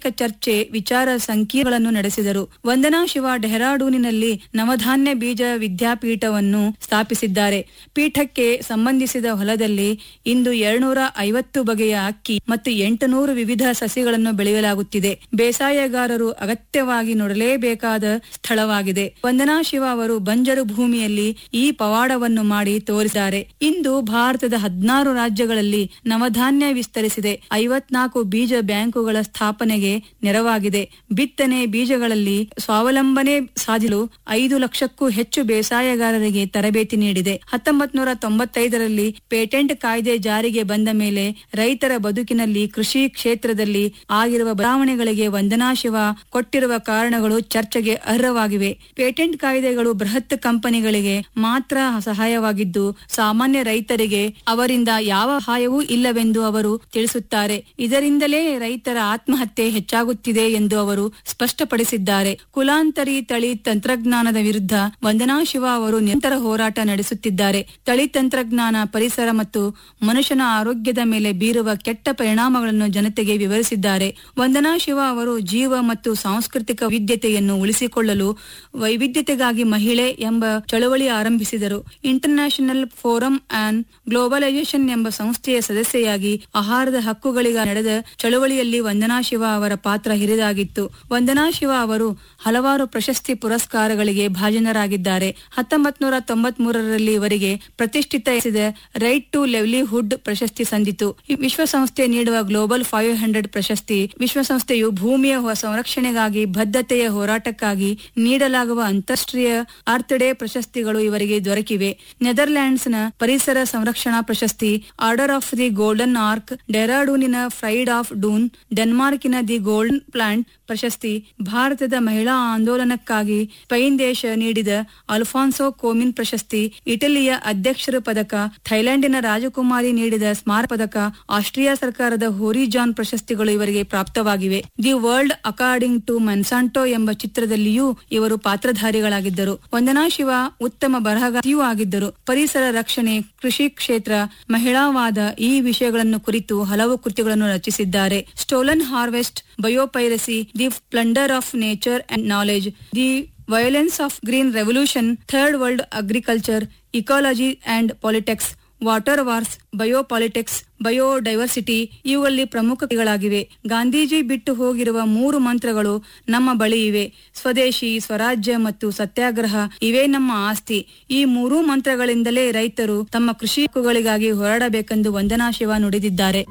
ಸಾರ್ವಜನಿಕ ಚರ್ಚೆ ವಿಚಾರ ಸಂಕಿರಣಗಳನ್ನು ನಡೆಸಿದರು ವಂದನಾ ಶಿವ ಡೆಹ್ರಾಡೂನಿನಲ್ಲಿ ನವಧಾನ್ಯ ಬೀಜ ವಿದ್ಯಾಪೀಠವನ್ನು ಸ್ಥಾಪಿಸಿದ್ದಾರೆ ಪೀಠಕ್ಕೆ ಸಂಬಂಧಿಸಿದ ಹೊಲದಲ್ಲಿ ಇಂದು ಎರಡ್ನೂರ ಐವತ್ತು ಬಗೆಯ ಅಕ್ಕಿ ಮತ್ತು ಎಂಟುನೂರು ವಿವಿಧ ಸಸಿಗಳನ್ನು ಬೆಳೆಯಲಾಗುತ್ತಿದೆ ಬೇಸಾಯಗಾರರು ಅಗತ್ಯವಾಗಿ ನೋಡಲೇಬೇಕಾದ ಸ್ಥಳವಾಗಿದೆ ವಂದನಾ ಶಿವ ಅವರು ಬಂಜರು ಭೂಮಿಯಲ್ಲಿ ಈ ಪವಾಡವನ್ನು ಮಾಡಿ ತೋರಿಸಿದ್ದಾರೆ ಇಂದು ಭಾರತದ ಹದಿನಾರು ರಾಜ್ಯಗಳಲ್ಲಿ ನವಧಾನ್ಯ ವಿಸ್ತರಿಸಿದೆ ಐವತ್ನಾಲ್ಕು ಬೀಜ ಬ್ಯಾಂಕುಗಳ ಸ್ಥಾಪನೆಗೆ ನೆರವಾಗಿದೆ ಬಿತ್ತನೆ ಬೀಜಗಳಲ್ಲಿ ಸ್ವಾವಲಂಬನೆ ಸಾಧಿಸಲು ಐದು ಲಕ್ಷಕ್ಕೂ ಹೆಚ್ಚು ಬೇಸಾಯಗಾರರಿಗೆ ತರಬೇತಿ ನೀಡಿದೆ ಹತ್ತೊಂಬತ್ ನೂರ ತೊಂಬತ್ತೈದರಲ್ಲಿ ಪೇಟೆಂಟ್ ಕಾಯ್ದೆ ಜಾರಿಗೆ ಬಂದ ಮೇಲೆ ರೈತರ ಬದುಕಿನಲ್ಲಿ ಕೃಷಿ ಕ್ಷೇತ್ರದಲ್ಲಿ ಆಗಿರುವ ಬದಲಾವಣೆಗಳಿಗೆ ವಂದನಾ ಶಿವ ಕೊಟ್ಟಿರುವ ಕಾರಣಗಳು ಚರ್ಚೆಗೆ ಅರ್ಹವಾಗಿವೆ ಪೇಟೆಂಟ್ ಕಾಯ್ದೆಗಳು ಬೃಹತ್ ಕಂಪನಿಗಳಿಗೆ ಮಾತ್ರ ಸಹಾಯವಾಗಿದ್ದು ಸಾಮಾನ್ಯ ರೈತರಿಗೆ ಅವರಿಂದ ಯಾವ ಸಹಾಯವೂ ಇಲ್ಲವೆಂದು ಅವರು ತಿಳಿಸುತ್ತಾರೆ ಇದರಿಂದಲೇ ರೈತರ ಆತ್ಮಹತ್ಯೆ ಹೆಚ್ಚಾಗುತ್ತಿದೆ ಎಂದು ಅವರು ಸ್ಪಷ್ಟಪಡಿಸಿದ್ದಾರೆ ಕುಲಾಂತರಿ ತಳಿ ತಂತ್ರಜ್ಞಾನದ ವಿರುದ್ಧ ವಂದನಾ ಶಿವ ಅವರು ನಿರಂತರ ಹೋರಾಟ ನಡೆಸುತ್ತಿದ್ದಾರೆ ತಳಿ ತಂತ್ರಜ್ಞಾನ ಪರಿಸರ ಮತ್ತು ಮನುಷ್ಯನ ಆರೋಗ್ಯದ ಮೇಲೆ ಬೀರುವ ಕೆಟ್ಟ ಪರಿಣಾಮಗಳನ್ನು ಜನತೆಗೆ ವಿವರಿಸಿದ್ದಾರೆ ವಂದನಾ ಶಿವ ಅವರು ಜೀವ ಮತ್ತು ಸಾಂಸ್ಕೃತಿಕ ವೈವಿಧ್ಯತೆಯನ್ನು ಉಳಿಸಿಕೊಳ್ಳಲು ವೈವಿಧ್ಯತೆಗಾಗಿ ಮಹಿಳೆ ಎಂಬ ಚಳವಳಿ ಆರಂಭಿಸಿದರು ಇಂಟರ್ನ್ಯಾಷನಲ್ ಫೋರಂ ಆನ್ ಗ್ಲೋಬಲೈಸೇಷನ್ ಎಂಬ ಸಂಸ್ಥೆಯ ಸದಸ್ಯೆಯಾಗಿ ಆಹಾರದ ಹಕ್ಕುಗಳಿಗಾಗಿ ನಡೆದ ಚಳವಳಿಯಲ್ಲಿ ವಂದನಾ ಶಿವ ಅವರ ಪಾತ್ರ ಹಿರಿದಾಗಿತ್ತು ವಂದನಾ ಶಿವ ಅವರು ಹಲವಾರು ಪ್ರಶಸ್ತಿ ಪುರಸ್ಕಾರಗಳಿಗೆ ಭಾಜನರಾಗಿದ್ದಾರೆ ಹತ್ತೊಂಬತ್ ನೂರ ತೊಂಬತ್ ಮೂರರಲ್ಲಿ ಇವರಿಗೆ ಪ್ರತಿಷ್ಠಿತ ರೈಟ್ ಟು ಲೆವ್ಲಿಹುಡ್ ಪ್ರಶಸ್ತಿ ಸಂದಿತು ಈ ವಿಶ್ವಸಂಸ್ಥೆ ನೀಡುವ ಗ್ಲೋಬಲ್ ಫೈವ್ ಹಂಡ್ರೆಡ್ ಪ್ರಶಸ್ತಿ ವಿಶ್ವಸಂಸ್ಥೆಯು ಭೂಮಿಯ ಹೊ- ಸಂರಕ್ಷಣೆಗಾಗಿ ಬದ್ಧತೆಯ ಹೋರಾಟಕ್ಕಾಗಿ ನೀಡಲಾಗುವ ಅಂತಾರಾಷ್ಟ್ರೀಯ ಅರ್ತ್ ಡೇ ಪ್ರಶಸ್ತಿಗಳು ಇವರಿಗೆ ದೊರಕಿವೆ ನೆದರ್ಲ್ಯಾಂಡ್ಸ್ನ ಪರಿಸರ ಸಂರಕ್ಷಣಾ ಪ್ರಶಸ್ತಿ order of the golden ark ಡೆರಾಡೂನಿನ ಫ್ರೈಡ್ ಆಫ್ ಡೂನ್ ಡೆನ್ಮಾರ್ಕಿನ ದಿ ಗೋಲ್ಡನ್ ಪ್ಲಾಂಟ್ ಪ್ರಶಸ್ತಿ ಭಾರತದ ಮಹಿಳಾ ಆಂದೋಲನಕ್ಕಾಗಿ ಸ್ಪೈನ್ ದೇಶ ನೀಡಿದ ಅಲ್ಫಾನ್ಸೋ ಕೋಮಿನ್ ಪ್ರಶಸ್ತಿ ಇಟಲಿಯ ಅಧ್ಯಕ್ಷರ ಪದಕ ಥೈಲ್ಯಾಂಡಿನ ರಾಜಕುಮಾರಿ ನೀಡಿದ ಸ್ಮಾರಕ ಪದಕ ಆಸ್ಟ್ರಿಯಾ ಸರ್ಕಾರದ ಹೋರಿಜಾನ್ ಪ್ರಶಸ್ತಿಗಳು ಇವರಿಗೆ ಪ್ರಾಪ್ತವಾಗಿವೆ the world according to Monsanto ಎಂಬ ಚಿತ್ರದಲ್ಲಿಯೂ ಇವರು ಪಾತ್ರಧಾರಿಗಳಾಗಿದ್ದರು ವಂದನಾ ಶಿವ ಉತ್ತಮ ಬರಹಗಾರ್ತಿಯೂ ಆಗಿದ್ದರು ಪರಿಸರ ರಕ್ಷಣೆ ಕೃಷಿ ಕ್ಷೇತ್ರ ಮಹಿಳಾವಾದ ಈ ವಿಷಯಗಳನ್ನು ಕುರಿತು ಹಲವು ಕೃತಿಗಳನ್ನು ರಚಿಸಿದ್ದಾರೆ stolen harvest biopiracy the plunder of nature and knowledge the violence of green revolution third world agriculture ecology and politics water wars biopolitics biodiversity ಇವುಗಳಲ್ಲಿ ಪ್ರಮುಖ ಕೃತಿಗಳಾಗಿವೆ ಗಾಂಧೀಜಿ ಬಿಟ್ಟು ಹೋಗಿರುವ ಮೂರು ಮಂತ್ರಗಳು ನಮ್ಮ ಬಳಿ ಇವೆ ಸ್ವದೇಶಿ ಸ್ವರಾಜ್ಯ ಮತ್ತು ಸತ್ಯಾಗ್ರಹ ಇವೇ ನಮ್ಮ ಆಸ್ತಿ ಈ ಮೂರೂ ಮಂತ್ರಗಳಿಂದಲೇ ರೈತರು ತಮ್ಮ ಕೃಷಿ ಹಕ್ಕುಗಳಿಗಾಗಿ ಹೋರಾಡಬೇಕೆಂದು ವಂದನಾ ಶಿವ ನುಡಿದಿದ್ದಾರೆ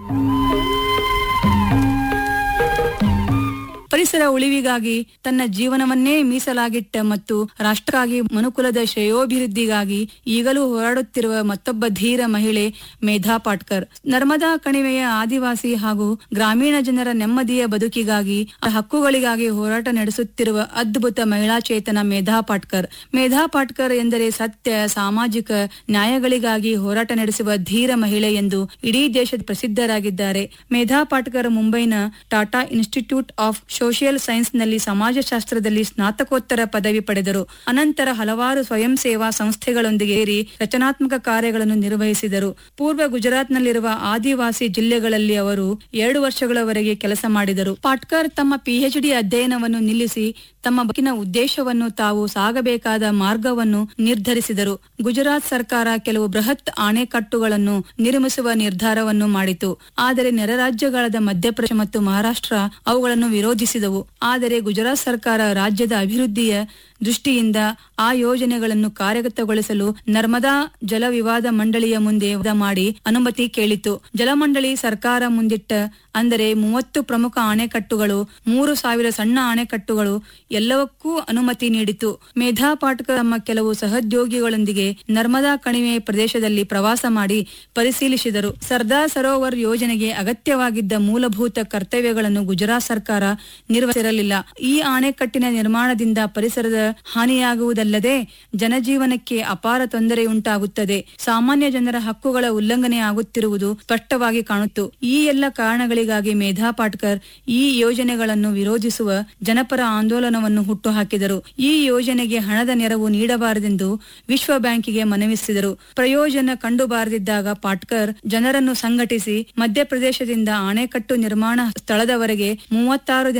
ಪರಿಸರ ಉಳಿವಿಗಾಗಿ ತನ್ನ ಜೀವನವನ್ನೇ ಮೀಸಲಾಗಿಟ್ಟ ಮತ್ತು ರಾಷ್ಟ್ರಕ್ಕಾಗಿ ಮನುಕುಲದ ಶ್ರೇಯೋಭಿವೃದ್ಧಿಗಾಗಿ ಈಗಲೂ ಹೋರಾಡುತ್ತಿರುವ ಮತ್ತೊಬ್ಬ ಧೀರ ಮಹಿಳೆ ಮೇಧಾ ಪಾಟ್ಕರ್ ನರ್ಮದಾ ಕಣಿವೆಯ ಆದಿವಾಸಿ ಹಾಗೂ ಗ್ರಾಮೀಣ ಜನರ ನೆಮ್ಮದಿಯ ಬದುಕಿಗಾಗಿ ಅವರ ಹಕ್ಕುಗಳಿಗಾಗಿ ಹೋರಾಟ ನಡೆಸುತ್ತಿರುವ ಅದ್ಭುತ ಮಹಿಳಾ ಚೇತನ ಮೇಧಾ ಪಾಟ್ಕರ್ ಮೇಧಾ ಪಾಟ್ಕರ್ ಎಂದರೆ ಸತ್ಯ ಸಾಮಾಜಿಕ ನ್ಯಾಯಗಳಿಗಾಗಿ ಹೋರಾಟ ನಡೆಸುವ ಧೀರ ಮಹಿಳೆ ಎಂದು ಇಡೀ ದೇಶದ ಪ್ರಸಿದ್ಧರಾಗಿದ್ದಾರೆ ಮೇಧಾ ಪಾಟ್ಕರ್ ಮುಂಬೈನ Tata institute of social science ನಲ್ಲಿ ಸಮಾಜಶಾಸ್ತ್ರದಲ್ಲಿ ಸ್ನಾತಕೋತ್ತರ ಪದವಿ ಪಡೆದರು ಅನಂತರ ಹಲವಾರು ಸ್ವಯಂ ಸೇವಾ ಸಂಸ್ಥೆಗಳೊಂದಿಗೆ ಸೇರಿ ರಚನಾತ್ಮಕ ಕಾರ್ಯಗಳನ್ನು ನಿರ್ವಹಿಸಿದರು ಪೂರ್ವ ಗುಜರಾತ್ನಲ್ಲಿರುವ ಆದಿವಾಸಿ ಜಿಲ್ಲೆಗಳಲ್ಲಿ ಅವರು ಎರಡು ವರ್ಷಗಳವರೆಗೆ ಕೆಲಸ ಮಾಡಿದರು ಪಾಟ್ಕರ್ ತಮ್ಮ ಪಿಎಚ್ಡಿ ಅಧ್ಯಯನವನ್ನು ನಿಲ್ಲಿಸಿ ತಮ್ಮ ಬದುಕಿನ ಉದ್ದೇಶವನ್ನು ತಾವು ಸಾಗಬೇಕಾದ ಮಾರ್ಗವನ್ನು ನಿರ್ಧರಿಸಿದರು ಗುಜರಾತ್ ಸರ್ಕಾರ ಕೆಲವು ಬೃಹತ್ ಅಣೆಕಟ್ಟುಗಳನ್ನು ನಿರ್ಮಿಸುವ ನಿರ್ಧಾರವನ್ನು ಮಾಡಿತು ಆದರೆ ನೆರೆ ರಾಜ್ಯಗಳಾದ ಮಧ್ಯಪ್ರದೇಶ ಮತ್ತು ಮಹಾರಾಷ್ಟ್ರ ಅವುಗಳನ್ನು ವಿರೋಧಿಸಿದವು ಆದರೆ ಗುಜರಾತ್ ಸರ್ಕಾರ ರಾಜ್ಯದ ಅಭಿವೃದ್ಧಿಯ ದೃಷ್ಟಿಯಿಂದ ಆ ಯೋಜನೆಗಳನ್ನು ಕಾರ್ಯಗತಗೊಳಿಸಲು ನರ್ಮದಾ ಜಲ ವಿವಾದ ಮಂಡಳಿಯ ಮುಂದೆ ವಾದ ಮಾಡಿ ಅನುಮತಿ ಕೇಳಿತು ಜಲಮಂಡಳಿ ಸರ್ಕಾರ ಮುಂದಿಟ್ಟ ಅಂದರೆ ಮೂವತ್ತು ಪ್ರಮುಖ ಅಣೆಕಟ್ಟುಗಳು ಮೂರು ಸಾವಿರ ಸಣ್ಣ ಅಣೆಕಟ್ಟುಗಳು ಎಲ್ಲವಕ್ಕೂ ಅನುಮತಿ ನೀಡಿತು ಮೇಧಾ ಪಾಟ್ಕರ್ ತಮ್ಮ ಕೆಲವು ಸಹೋದ್ಯೋಗಿಗಳೊಂದಿಗೆ ನರ್ಮದಾ ಕಣಿವೆ ಪ್ರದೇಶದಲ್ಲಿ ಪ್ರವಾಸ ಮಾಡಿ ಪರಿಶೀಲಿಸಿದರು ಸರ್ದಾರ್ ಸರೋವರ್ ಯೋಜನೆಗೆ ಅಗತ್ಯವಾಗಿದ್ದ ಮೂಲಭೂತ ಕರ್ತವ್ಯಗಳನ್ನು ಗುಜರಾತ್ ಸರ್ಕಾರ ನಿರ್ವಹಿಸಿರಲಿಲ್ಲ ಈ ಅಣೆಕಟ್ಟಿನ ನಿರ್ಮಾಣದಿಂದ ಪರಿಸರದ ಹಾನಿಯಾಗುವುದಲ್ಲದೆ ಜನಜೀವನಕ್ಕೆ ಅಪಾರ ತೊಂದರೆ ಉಂಟಾಗುತ್ತದೆ ಸಾಮಾನ್ಯ ಜನರ ಹಕ್ಕುಗಳ ಉಲ್ಲಂಘನೆ ಆಗುತ್ತಿರುವುದು ಸ್ಪಷ್ಟವಾಗಿ ಕಾಣುತ್ತು ಈ ಎಲ್ಲ ಕಾರಣಗಳಿಗಾಗಿ ಮೇಧಾ ಪಾಟ್ಕರ್ ಈ ಯೋಜನೆಗಳನ್ನು ವಿರೋಧಿಸುವ ಜನಪರ ಆಂದೋಲನವನ್ನು ಹುಟ್ಟುಹಾಕಿದರು ಈ ಯೋಜನೆಗೆ ಹಣದ ನೆರವು ನೀಡಬಾರದೆಂದು ವಿಶ್ವ ಬ್ಯಾಂಕಿಗೆ ಮನವಿಸಿದರು ಪ್ರಯೋಜನ ಕಂಡುಬಾರದಿದ್ದಾಗ ಪಾಟ್ಕರ್ ಜನರನ್ನು ಸಂಘಟಿಸಿ ಮಧ್ಯಪ್ರದೇಶದಿಂದ ಅಣೆಕಟ್ಟು ನಿರ್ಮಾಣ ಸ್ಥಳದವರೆಗೆ ಮೂವತ್ತಾರು ದಿನ